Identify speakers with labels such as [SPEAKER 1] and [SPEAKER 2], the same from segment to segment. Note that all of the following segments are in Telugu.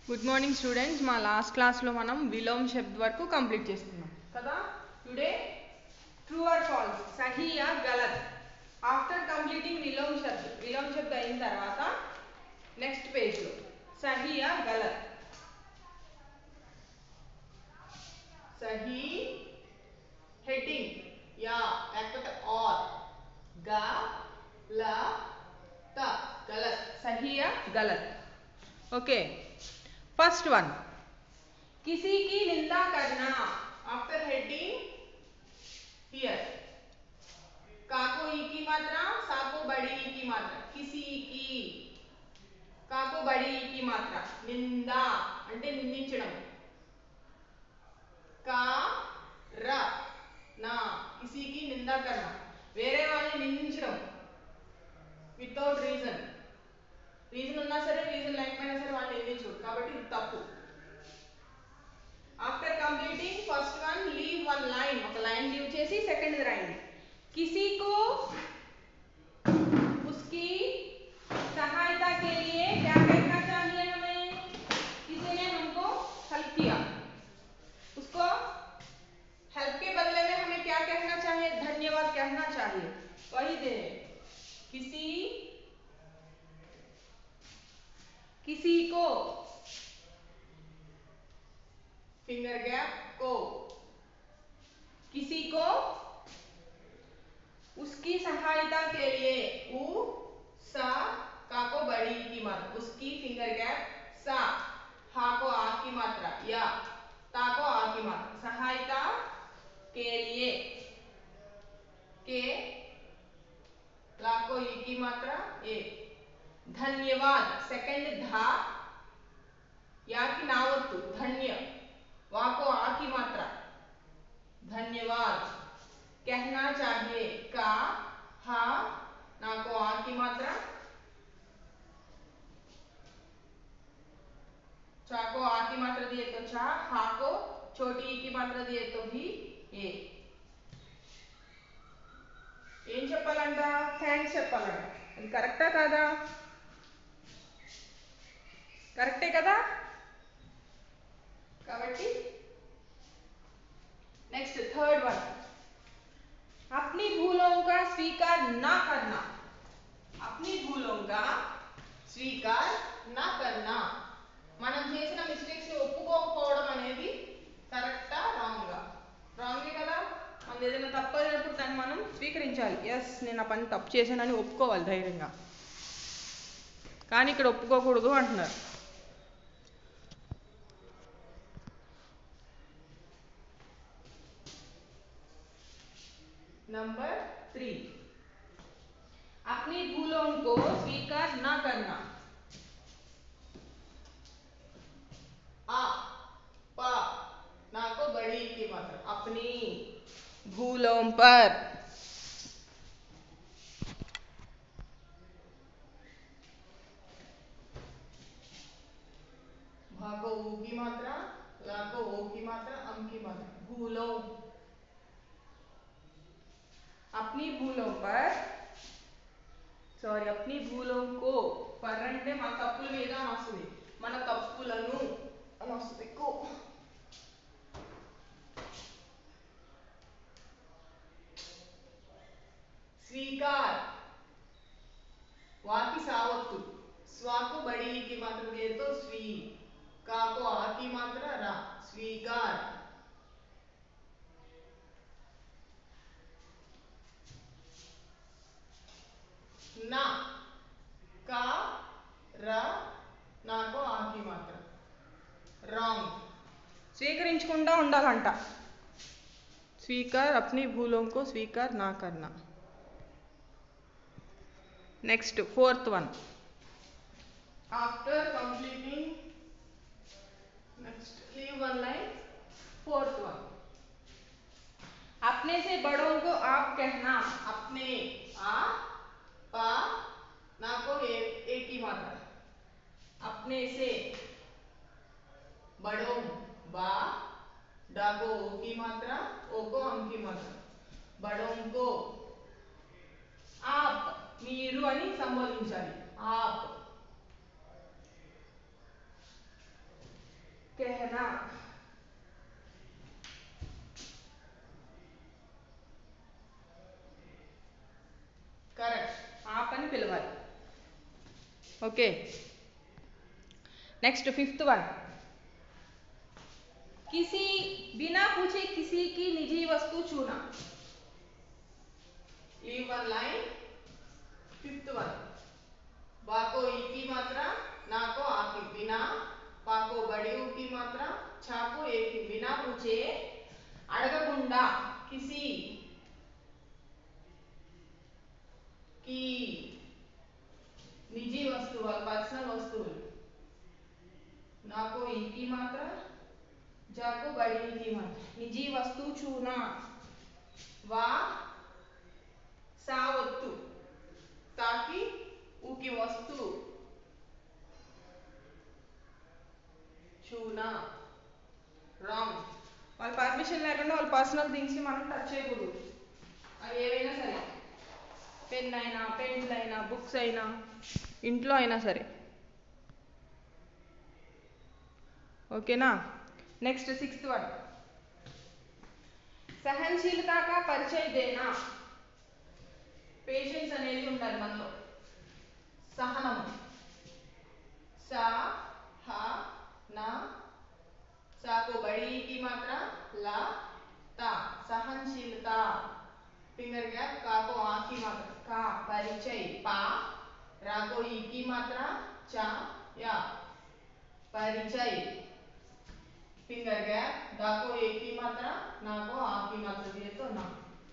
[SPEAKER 1] గుడ్ మార్నింగ్ స్టూడెంట్స్ మా లాస్ట్ క్లాస్లో మనం విలోమ్ శబ్ద్ వరకు కంప్లీట్ చేసుకున్నాం కదా టుడే ట్రూ ఆర్ ఫాల్స్ సహీ యా గలత్ ఆఫ్టర్ కంప్లీటింగ్ విలోమ్ శబ్ద్ విలోమ్ శబ్ద్ అయిన తర్వాత నెక్స్ట్ పేజ్లో సహీ యా గలత్ సహీ హెడ్డింగ్ యా లేకపోతే ఆర్ గా ల త గలత్ సహీ యా గలత్ ओके फर्स्ट वन किसी की निंदा करना आफ्टर हेडिंग हियर काको ई की मात्रा साको बड़ी ई की मात्रा किसी की కాకు బడి ఈ మాత్ర నింద అంటే నిందించడం కా ర నా కిసీకి నింద కన్నా వేరే వాళ్ళని నిందించడం వితౌట్ రీజన్ రీజన్ ఉన్నా సరే రీజన్ లేకపోయినా సరే వాళ్ళు నిందించు కాబట్టి ఇది తప్పు after completing first one leave one line ఒక లైన్ లీవ్ చేసి సెకండ్ రాయండి किसी को उसकी सहायता के लिए क्या कहना चाहिए हमें किसी ने हमको हेल्प किया उसको हेल्प के बदले में हमें क्या कहना चाहिए धन्यवाद कहना चाहिए वही दे किसी किसी को फिंगर गैप को किसी को उसकी सहायता के लिए उ सा का को बड़ी की मात्रा उसकी फिंगर गैप सा हा को आ की मात्रा या ता को आ की मात्रा सहायता के लिए के ला को ई की मात्रा ए धन्यवाद सेकंड धा या की नावत्तु धन्य वा को आ की मात्रा धन्यवाद कहना चाहिए का हा ना को आ की मात्रा चा को आ की मात्रा दिए तो चा हा को छोटी ई की मात्रा दिए तो भी ए ఏం చెప్పాలంట థ్యాంక్స్ చెప్పాలంట అది కరెక్టా కాదా కరెక్టే కదా కాబట్టి नेक्स्ट थर्ड वन अपनी भूलों का स्वीकार ना करना अपनी भूलों का స్వీకార్ నా కన్నా మనం చేసిన మిస్టేక్స్ ని ఒప్పుకోకపోవడం అనేది కరెక్టా రాంగా రాంగే కదా మనం ఏదైనా తప్పు అయినప్పుడు దాన్ని మనం స్వీకరించాలి ఎస్ నేను ఆ పని తప్పు చేశానని ఒప్పుకోవాలి ధైర్యంగా కానీ ఇక్కడ ఒప్పుకోకూడదు అంటున్నారు नंबर थ्री अपनी भूलों को स्वीकार न करना आ पा ना को बड़ी की मात्रा अपनी भूलों पर भा को ऊ की मात्रा ला को ओ की मात्रा अम की मात्रा भूलों अपनी भूलों पर సారీ అప్ని భూలోంకో పర్ అంటే మన తప్పుల మీద అని వస్తుంది మన తప్పులను అని వస్తుంది కో స్వీకార్ వాకి సావత్తు స్వాకు బడి की मात्रा दिए तो स्वी का को आ की मात्रा रा स्वीकार నా का ర నాకో ఆకి మాత్రం రాంగ్ స్వీకరించకుండా ఉండాలంట స్వీకార్ అప్ని భూలోం కో స్వీకార్ నా కర్నా next fourth one after completing next leave one line fourth one अपने से बड़ों को आप कहना अपने आ पा ना को एक एक ही मात्रा अपने से बड़ों बा डा को ओ की मात्रा ओ को हम की मात्रा बड़ों को आप మీరు అని సంబోధించాలి ఆప్ कहना కరెక్ట్ ఆప్ అని పిలవాలి ఓకే నెక్స్ట్ ఫిఫ్త్ వన్ किसी बिना पूछे किसी की निजी वस्तु छूना leave one line fifth one बा को ई की मात्रा ना को आ की बिना पा को बड़ी ऊ की मात्रा छा को ए की बिना पूछे అడగకుండా కిసి की निजी वस्तु पर्सनल वस्तुవులు నాకు ఈ की मात्रा जाको बड़ी की मात्रा निजी वस्तु छूना वा सावत्तु ताकि ऊकी वस्तु छूना రాంగ్ వాళ్ళ పర్మిషన్ లేకుండా వాళ్ళ పర్సనల్ థింగ్స్ని మనం టచ్ చేయకూడదు అవి ఏవైనా సరే పెన్ అయినా పెన్లు అయినా బుక్స్ అయినా ఇంట్లో అయినా సరే ఓకేనా నెక్స్ట్ సిక్స్త్ వన్ సహనశీలత కా పరిచయ దేనా పేషెన్స్ అనేది ఉండాలి మనలో సహనం సా హ నా सा को बड़ी की मात्रा ला ता सहनशीलता फिंगर गैप का को आ की मात्रा का परिचय पा रा को ई की मात्रा चा या परिचय फिंगर गैप दा को ए की मात्रा ना को आ की मात्रा दिए तो ना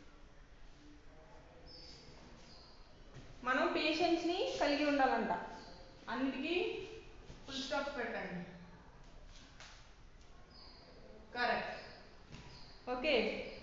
[SPEAKER 1] మనం పేషెన్స్ని కలిగి ఉండాలంట అన్నిటికీ ఫుల్ స్టాప్ పెట్టండి करेक्ट ओके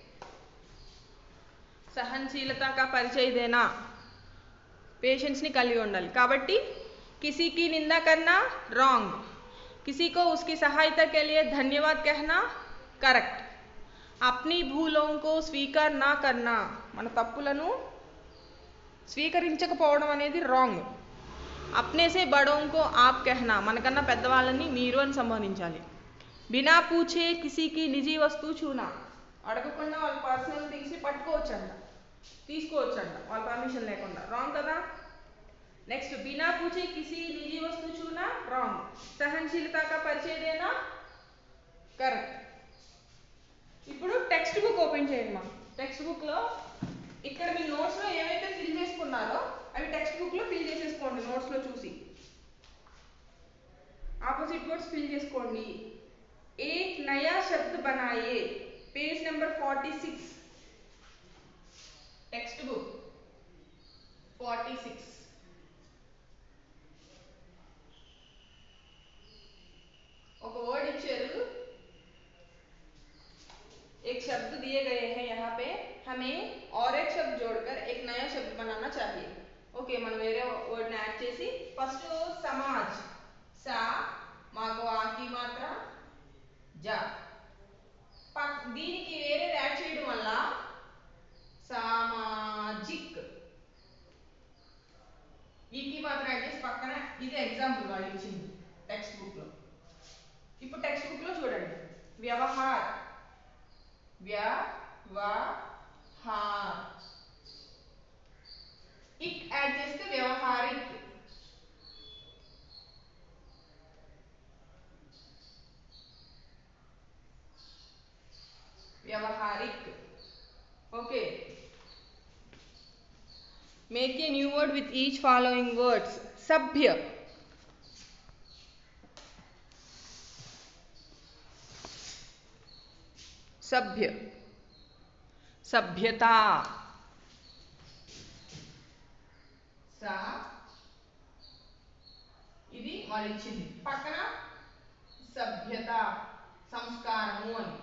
[SPEAKER 1] సహనశీలత కా పరిచయ దేనా పేషెంట్స్ని కలిగి ఉండాలి కాబట్టి కిసీకి నిందా కన్నా రాంగ్ किसी को उसकी सहायता के लिए धन्यवाद कहना करेक्ट अपनी भूलों को स्वीकार ना करना మన తప్పులను స్వీకరించకపోవడం అనేది రాంగ్ అప్నేసే బడోంకో ఆప్ కెహనా మనకన్నా పెద్దవాళ్ళని మీరు అని సంబోధించాలి బినా పూచే కిసీకి నిజీ వస్తువు చూనా అడగకుండా వాళ్ళ పర్సనల్ థింగ్స్ని పట్టుకోవచ్చంట తీసుకోవచ్చంట వాళ్ళ పర్మిషన్ లేకుండా రాంగ్ కదా నెక్స్ట్ బినా పూచే కిసి నిజీ వస్తువు చూనా రాంగ్ సహనశీలత కా పరిచయ దేనా కరెక్ట్ ఇప్పుడు టెక్స్ట్ బుక్ ఓపెన్ చేయండి మా టెక్స్ట్ బుక్లో ఇక్కడ మీ నోట్స్లో ఏవైతే ఫిల్ చేసుకున్నారో అవి టెక్స్ట్ బుక్లో ఫిల్ చేసేసుకోండి నోట్స్లో చూసి ఆపోజిట్ వర్డ్స్ ఫిల్ చేసుకోండి एक नया शब्द बनाइए पेज नंबर 46 टेक्स्ट बुक 46 ఒక వర్డ్ ఇచ్చారు एक शब्द दिए गए हैं यहाँ पे हमें और एक शब्द जोड़कर एक नया शब्द बनाना चाहिए ఓకే మనం వేరే వర్డ్ని యాడ్ చేసి ఫస్ట్ సమాజ్ సా మాకు ఆకి మాత్ర జా పక్- దీనికి వేరేది యాడ్ చేయడం వల్ల సామాజిక్ ఈకి మాత్రం యాడ్ చేసి పక్కన ఇది ఎగ్జాంపుల్ వాళ్ళు ఇచ్చింది టెక్స్ట్ బుక్ లో ఇప్పుడు టెక్స్ట్ బుక్ లో చూడండి వ్యవహార్ వ్యవహార్ ఇక్ యాడ్ చేస్తే వ్యవహారిక్ व्यवहारिक okay make a new word with each following words sabhya सभ्य सभ्यता సా ఇది వాళ్ళు ఇచ్చింది పక్కన సభ్యత సంస్కారము అని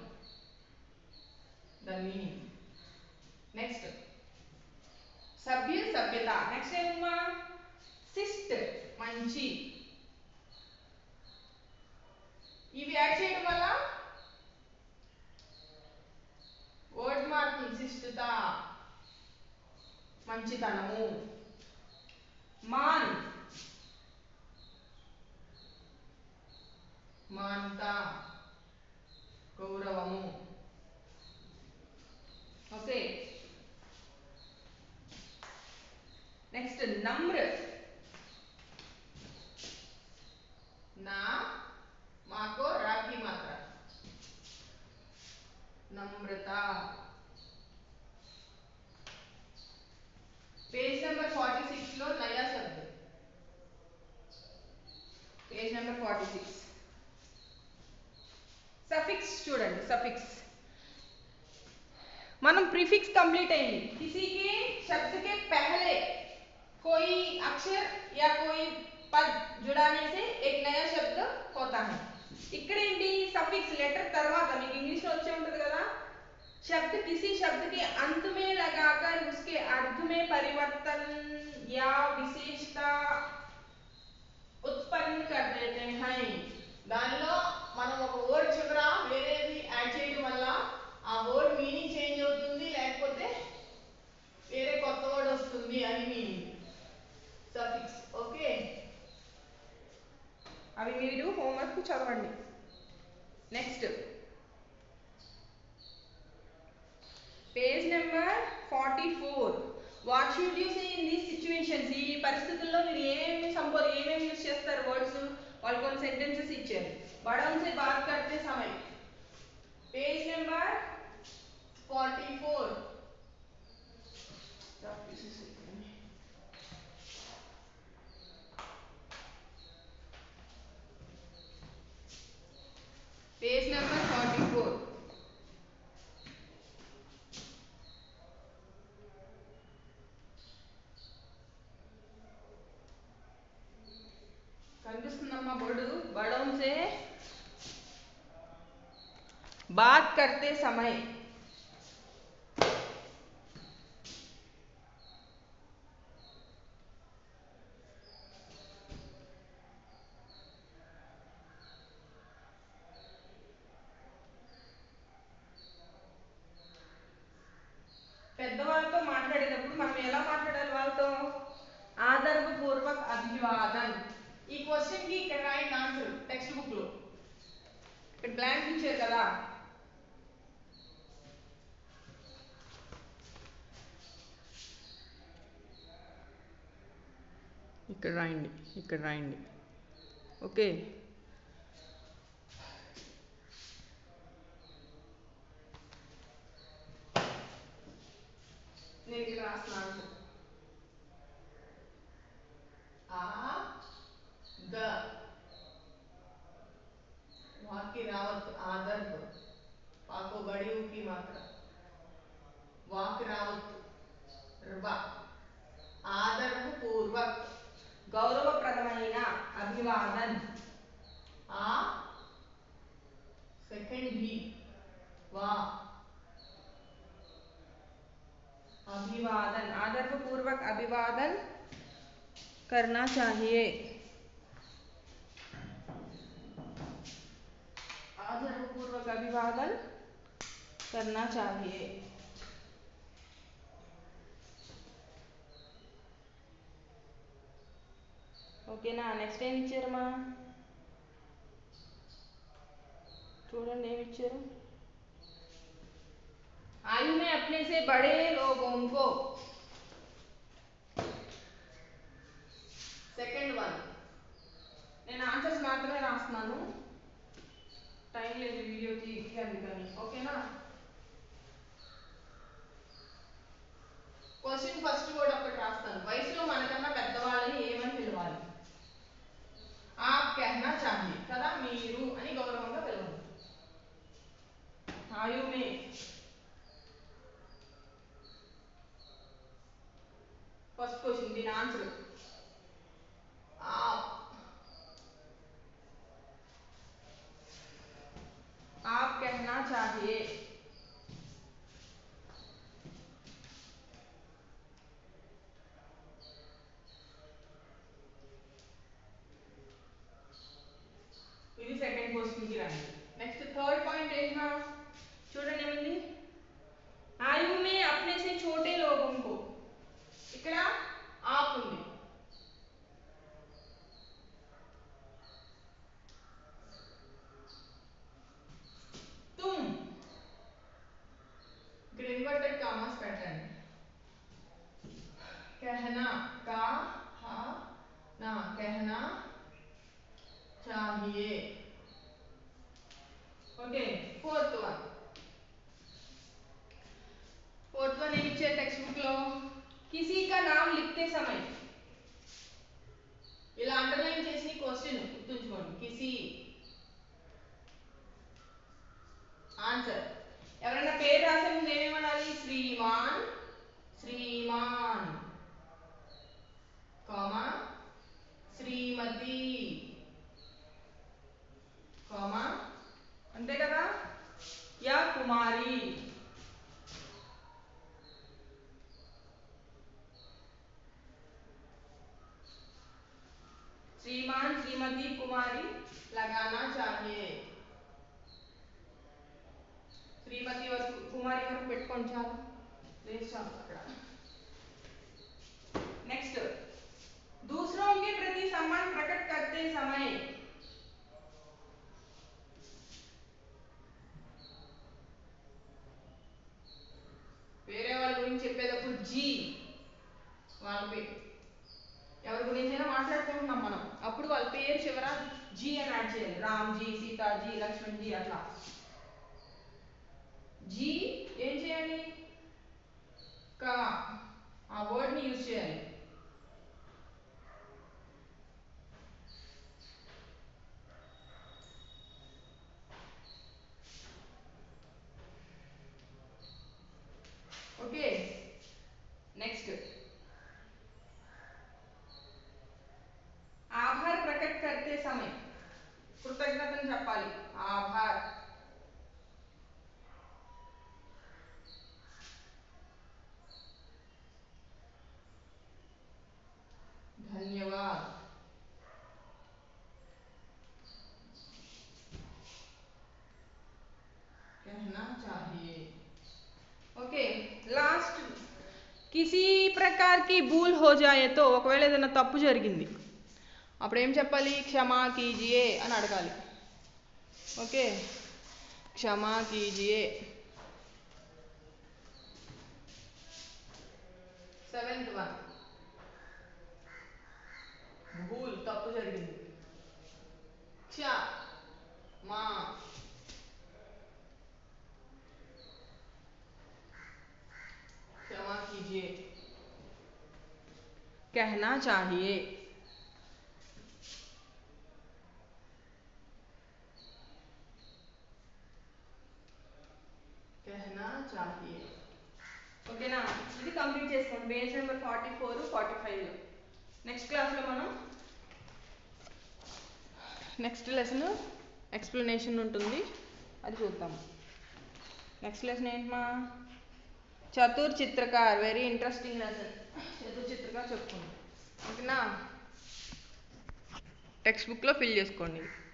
[SPEAKER 1] దాని మీనింగ్ నెక్స్ట్ సభ్య సభ్యత నెక్స్ట్ ఏమమ్మా సిస్ట్ మంచి ఇవి యాడ్ చేయడం వల్ల వర్డ్ మారుతుంది శిష్టత మంచితనము మాన్ మాన్తా గౌరవము ఓకే నెక్స్ట్ నమ్ర నా మాకో రాఖీ మాత్ర నమ్రత పేజ్ నెంబర్ ఫార్టీ సిక్స్ లో నయా శబ్ద్ page number forty six suffix చూడండి సఫిక్స్ మనం प्रीफिक्स कंप्लीट अయింది किसी के शब्द के पहले कोई अक्षर या कोई पद जुड़ाने से एक नया शब्द होता है ఇక్కడ ఏంటి సఫిక్స్ లెటర్ తర్వాత మీకు ఇంగ్లీష్ లో వచ్చే ఉంటుంది కదా शब्द किसी शब्द के अंत में लगाकर उसके अर्थ में परिवर्तन या विशेषता उत्पन्न कर देते हैं దానిలో మనం ఒక వర్డ్ చివర వేరేది యాడ్ చేయడం వల్ల ఆ వర్డ్ మీనింగ్ చేంజ్ అవుతుంది లేకపోతే వేరే కొత్త వర్డ్ వస్తుంది అని మీనింగ్ సఫిక్స్ ఓకే అవి మీరు హోంవర్క్ చదవండి next page number forty four what should you say in these situations ఈ పరిస్థితుల్లో మీరు ఏమేమి సంబో ఏమేమి యూజ్ చేస్తారు వర్డ్స్ వాళ్ళు కొన్ని సెంటెన్సెస్ ఇచ్చారు బడం సే బాత్ కర్తే సమయ్ page number forty four page number forty four కనిపిస్తుందమ్మా బోర్డు బడం సే బాత్ కర్తే సమయ్ పెద్దవాళ్ళతో మాట్లాడేటప్పుడు మనం ఎలా మాట్లాడాలి వాళ్ళతో ఆదర్భపూర్వక అభివాదన్ ఈ క్వశ్చన్ కి ఇక్కడ రాయండి ఆన్సర్ టెక్స్ట్ బుక్ లో ఇక్కడ బ్లాంక్ ఇచ్చారు కదా ఇక్కడ రాయండి ఇక్కడ రాయండి ఓకే నేను ఇక్కడ రాస్తున్నాను ఆ ద వాకి రావత్ ఆదర్భ పాको बड़ी ऊ की मात्रा वाक रावत ర్వ ఆదర్భపూర్వక్ గౌరవప్రదమైన అభివాదన్ ఆ సెకండ్ भी వా अभिवादन आदर्भ पूर्वक अभिवादन करना चाहिए आदर्भ पूर्वक अभिवादन करना चाहिए ఓకేనా నెక్స్ట్ ఏమి ఇచ్చారమ్మా చూడండి ఏమి ఇచ్చారు आयु में अपने से बड़े लोगों को సెకండ్ వన్ నేను ఆన్సర్స్ మాత్రమే రాస్తున్నాను టైం లేదు వీడియోకి అందుకని ఓకేనా క్వశ్చన్ ఫస్ట్ వర్డ్ ఒకటి రాస్తాను వయసులో మనకన్నా పెద్దవాళ్ళని ఏమని పిలవాలి ఆప్ कहना चाहिए కదా మీరు అని గౌరవంగా పిలవండి ఆయు మే ఫస్ట్ క్వశ్చన్ దీని ఆన్సర్ आप आप कहना चाहिए ఇది సెకండ్ క్వశ్చన్ కి రండి నెక్స్ట్ థర్డ్ పాయింట్ ఏంటా చూడండి ఏమైంది आयु में अपने से छोटे लोगों को ఇక్కడ ఆప్ ఉంది तुम ఇన్వర్టెడ్ కామాస్ పెట్టండి कहना का हा ना कहना चाहिए okay fourth one fourth one ఏమి ఇచ్చారు టెక్స్ట్ బుక్ లో కిసీ కా నామ్ లిఖతే సమయ్ ఇలా అండర్లైన్ చేసిన క్వశ్చన్ గుర్తుంచుకోండి కిసి ఆన్సర్ ఎవరైనా పేరు రాసే ముందు ఏమేమనాలి శ్రీమాన్ శ్రీమాన్ కామా శ్రీమతి కామా అంతే కదా యా కుమారి श्रीमान श्रीमती कुमारी लगाना चाहिए శ్రీమతి వరకు కుమారి వరకు పెట్టుకోండి చాలు ప్లేస్ చాలు అక్కడ नेक्स्ट दूसरों के प्रति सम्मान प्रकट करते समय వేరే వాళ్ళ గురించి చెప్పేటప్పుడు జీ వాళ్ళ పేరు ఎవరి గురించైనా మాట్లాడుకుంటున్నాం మనం అప్పుడు వాళ్ళ పేరు చివర జీ అని యాడ్ చేయాలి రామ్ జీ సీతాజీ లక్ష్మణ్ జీ అట్లా జీ ఏం చేయాలి కా ఆ వర్డ్ ని యూజ్ చేయాలి ఓకే నెక్స్ట్ ఆభార్ ప్రకట్ కర్తే సమయం కృతజ్ఞతను చెప్పాలి ఆభార్ धन्यवाद कहना चाहिए ఓకే లాస్ట్ కిసీ ప్రకార్ కి భూల్ హో జాయే తో ఒకవేళ ఏదైనా తప్పు జరిగింది అప్పుడు ఏం చెప్పాలి క్షమా కీజియే అని అడగాలి ఓకే క్షమా కీజియే సెవెంత్ వన్ భూల్ తప్పు జరిగింది క్ష మా क्षमा कीजिए कहना चाहिए कहना चाहिए ఓకేనా ఇది కంప్లీట్ చేసుకోండి page number forty four forty ఫైవ్లో నెక్స్ట్ క్లాస్లో మనం నెక్స్ట్ లెసన్ ఎక్స్ప్లెనేషన్ ఉంటుంది అది చూద్దాం నెక్స్ట్ లెసన్ ఏంటమా చతుర్ చిత్రకార్ వెరీ ఇంట్రెస్టింగ్ లెసన్ చతుర్ చిత్రకార్ చెప్పుకుందాం ఓకేనా టెక్స్ట్ బుక్లో ఫిల్ చేసుకోండి